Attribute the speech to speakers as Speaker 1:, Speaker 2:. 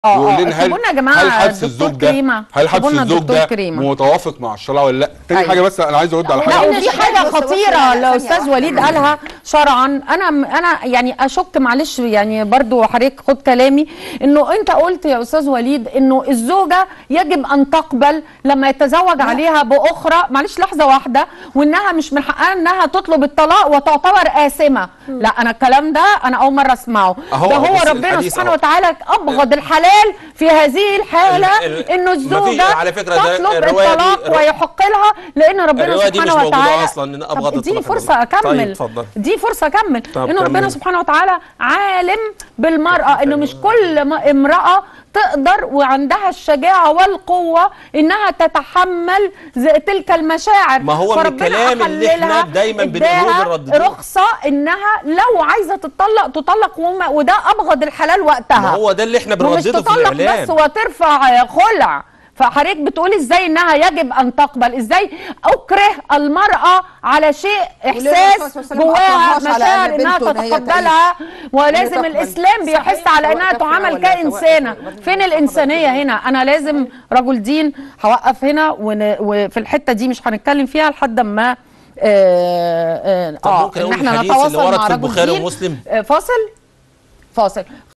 Speaker 1: اه
Speaker 2: ويقول
Speaker 1: اه
Speaker 2: لنا هل
Speaker 1: اكتبوا لنا يا جماعه
Speaker 2: هل حبس
Speaker 1: الدكتور
Speaker 2: الزوج ده
Speaker 1: كريمة.
Speaker 2: هل حبس
Speaker 1: اكتبوا لنا
Speaker 2: الزوج
Speaker 1: الدكتور
Speaker 2: ده
Speaker 1: كريمة.
Speaker 2: متوافق مع الشرع ولا لا تاني
Speaker 1: أيوة.
Speaker 2: حاجه بس انا عايز ارد على
Speaker 1: لا
Speaker 2: حاجه
Speaker 1: وفي
Speaker 3: بص-
Speaker 1: حاجه
Speaker 3: بص- بص-
Speaker 1: خطيره
Speaker 3: ثانية
Speaker 1: لو استاذ
Speaker 3: واحدة.
Speaker 1: وليد قالها شرعا انا انا يعني اشك معلش يعني برضو حضرتك خد كلامي انه انت قلت يا استاذ وليد انه الزوجه يجب ان تقبل لما يتزوج عليها باخرى معلش لحظه واحده وانها مش من حقها انها تطلب الطلاق وتعتبر آثمة لا انا الكلام ده انا اول مره اسمعه
Speaker 4: أهو
Speaker 1: ده
Speaker 4: أهو
Speaker 1: هو
Speaker 4: بص
Speaker 1: ربنا
Speaker 4: الحديث
Speaker 1: سبحانه
Speaker 4: أهو.
Speaker 1: وتعالى ابغض الحلال في هذه الحاله
Speaker 4: ال- ال-
Speaker 1: انه
Speaker 4: مفيش-
Speaker 1: الزوجه
Speaker 4: على فكرة ده
Speaker 1: تطلب
Speaker 4: الرواية دي-
Speaker 1: الطلاق
Speaker 4: الرو-
Speaker 1: ويحق لها لان ربنا
Speaker 4: الرواية دي مش
Speaker 1: سبحانه
Speaker 4: موجودة
Speaker 1: وتعالى
Speaker 4: أصلاً، إن أبغض
Speaker 1: طب اديني
Speaker 4: الطلاق
Speaker 1: فرصه
Speaker 4: الرجل.
Speaker 1: اكمل
Speaker 4: طيب، اتفضل.
Speaker 1: دي فرصه اكمل
Speaker 4: طب
Speaker 1: ان ربنا
Speaker 4: كمل.
Speaker 1: سبحانه وتعالى عالم بالمراه انه مش كل ما امراه تقدر وعندها الشجاعه والقوه انها تتحمل زي تلك المشاعر
Speaker 4: ما هو من
Speaker 1: فربنا
Speaker 4: الكلام اللي إحنا
Speaker 1: أحللها،
Speaker 4: دايماً بنقوله
Speaker 1: إداها
Speaker 4: وبنرددوه.
Speaker 1: رخصه انها لو عايزه تطلق تطلق وما- وده ابغض الحلال وقتها
Speaker 4: ما هو ده اللي احنا
Speaker 1: ومش
Speaker 4: بنردده في
Speaker 1: تطلق
Speaker 4: الاعلام
Speaker 1: بس وترفع خلع فحضرتك بتقولي ازاي انها يجب ان تقبل ازاي اكره المراه على شيء
Speaker 3: وليه
Speaker 1: احساس
Speaker 3: الرسول صلى الله
Speaker 1: جواها
Speaker 3: عليه وسلم ما أكرههاش على
Speaker 1: مشاعر انها
Speaker 3: بنته إن هي
Speaker 1: تتقبلها ولازم
Speaker 3: تقبل.
Speaker 1: الاسلام بيحث
Speaker 3: صحيح،
Speaker 1: على
Speaker 3: سواء
Speaker 1: انها
Speaker 3: كافرة
Speaker 1: تعامل
Speaker 3: ولا سواء-
Speaker 1: كانسانه
Speaker 3: سواء-
Speaker 1: فين الانسانيه هنا انا لازم رجل دين هوقف هنا ون- وفي الحته دي مش هنتكلم فيها لحد ما آه
Speaker 4: طب
Speaker 1: آه
Speaker 4: ممكن
Speaker 1: ان
Speaker 4: أقول
Speaker 1: احنا
Speaker 4: الحديث اللي
Speaker 1: نتواصل
Speaker 4: ورد
Speaker 1: مع
Speaker 4: في
Speaker 1: رجل
Speaker 4: البخاري
Speaker 1: دين.
Speaker 4: ومسلم؟
Speaker 1: آه، فاصل فاصل